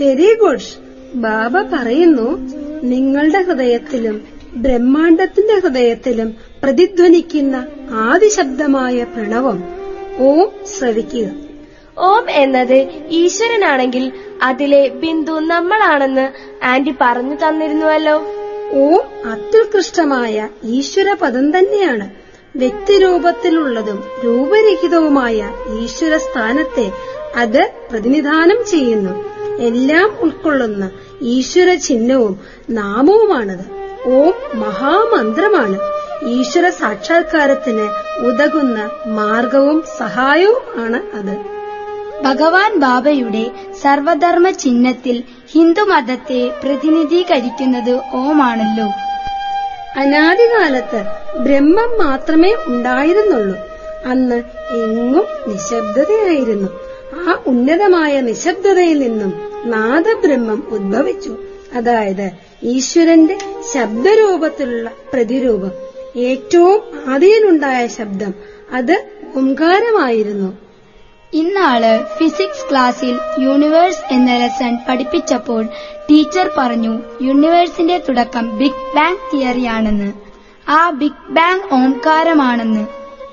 very good ബാബ പറയുന്നു നിങ്ങളുടെ ഹൃദയത്തിലും ബ്രഹ്മാണ്ടത്തിന്റെ ഹൃദയത്തിലും പ്രതിധ്വനിക്കുന്ന ആദിശബ്ദമായ പ്രണവം ഓം ശ്രവിക്കുക ഓം എന്നത് ഈശ്വരനാണെങ്കിൽ അതിലെ ബിന്ദു നമ്മളാണെന്ന് ആന്റി പറഞ്ഞു തന്നിരുന്നുവല്ലോ ഓം അത്യുത്കൃഷ്ടമായ ഈശ്വര പദം തന്നെയാണ് വ്യക്തിരൂപത്തിലുള്ളതും രൂപരഹിതവുമായ ഈശ്വര സ്ഥാനത്തെ അത് പ്രതിനിധാനം ചെയ്യുന്നു എല്ലാം ഉൾക്കൊള്ളുന്ന ഈശ്വര ചിഹ്നവും നാമവുമാണത് ഓം മഹാമന്ത്രമാണ് ഈശ്വര സാക്ഷാത്കാരത്തിന് ഉതകുന്ന മാർഗവും സഹായവും ആണ് അത് ഭഗവാൻ ബാബയുടെ സർവധർമ്മ ചിഹ്നത്തിൽ ഹിന്ദുമതത്തെ പ്രതിനിധീകരിക്കുന്നത് ഓമാണല്ലോ അനാദികാലത്ത് ബ്രഹ്മം മാത്രമേ ഉണ്ടായിരുന്നുള്ളൂ അന്ന് എങ്ങും നിശബ്ദതയായിരുന്നു ആ ഉന്നതമായ നിശബ്ദതയിൽ നിന്നും നാദബ്രഹ്മം ഉദ്ഭവിച്ചു അതായത് ഈശ്വരന്റെ ശബ്ദരൂപത്തിലുള്ള പ്രതിരൂപം ഏറ്റവും ആദിയിലുണ്ടായ ശബ്ദം അത് ഓംകാരമായിരുന്നു ഇന്നാള് ഫിസിക്സ് ക്ലാസ്സിൽ യൂണിവേഴ്സ് എന്ന ലെസൺ പഠിപ്പിച്ചപ്പോൾ ടീച്ചർ പറഞ്ഞു യൂണിവേഴ്സിന്റെ തുടക്കം ബിഗ് ബാങ് തിയറിയാണെന്ന് ആ ബിഗ് ബാങ് ഓംകാരമാണെന്ന്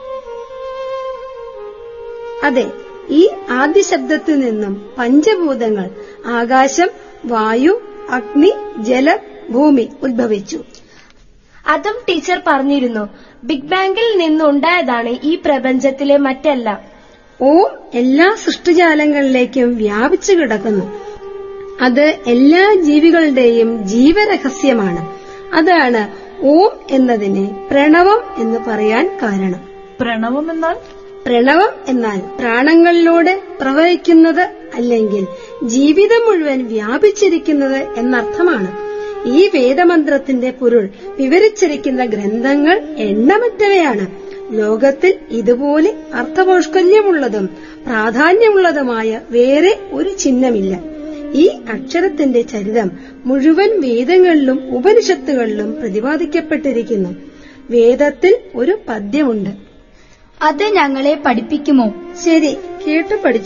അതെ ഈ ആദ്യ ശബ്ദത്തിൽ നിന്നും പഞ്ചഭൂതങ്ങൾ ആകാശം വായു അഗ്നി ജലം ഭൂമി ഉദ്ഭവിച്ചു അതും ടീച്ചർ പറഞ്ഞിരുന്നു ബിഗ് ബാങ്കിൽ നിന്നുണ്ടായതാണ് ഈ പ്രപഞ്ചത്തിലെ മറ്റെല്ലാം ഓം എല്ലാ സൃഷ്ടിജാലങ്ങളിലേക്കും വ്യാപിച്ചു കിടക്കുന്നു അത് എല്ലാ ജീവികളുടെയും ജീവരഹസ്യമാണ് അതാണ് ഓം എന്നതിനെ പ്രണവം എന്ന് പറയാൻ കാരണം പ്രണവം എന്നാൽ പ്രണവം എന്നാൽ പ്രാണങ്ങളിലൂടെ പ്രവഹിക്കുന്നത് അല്ലെങ്കിൽ ജീവിതം മുഴുവൻ വ്യാപിച്ചിരിക്കുന്നത് എന്നർത്ഥമാണ് ഈ വേദമന്ത്രത്തിന്റെ പൊരുൾ വിവരിച്ചിരിക്കുന്ന ഗ്രന്ഥങ്ങൾ എണ്ണമറ്റവയാണ് ലോകത്തിൽ ഇതുപോലെ അർത്ഥപൗഷ്കല്യമുള്ളതും പ്രാധാന്യമുള്ളതുമായ വേറെ ഒരു ചിഹ്നമില്ല ഈ അക്ഷരത്തിന്റെ ചരിതം മുഴുവൻ വേദങ്ങളിലും ഉപനിഷത്തുകളിലും പ്രതിപാദിക്കപ്പെട്ടിരിക്കുന്നു വേദത്തിൽ ഒരു പദ്യമുണ്ട് അത് ഞങ്ങളെ പഠിപ്പിക്കുമോ ശരി കേട്ടു പഠിച്ചു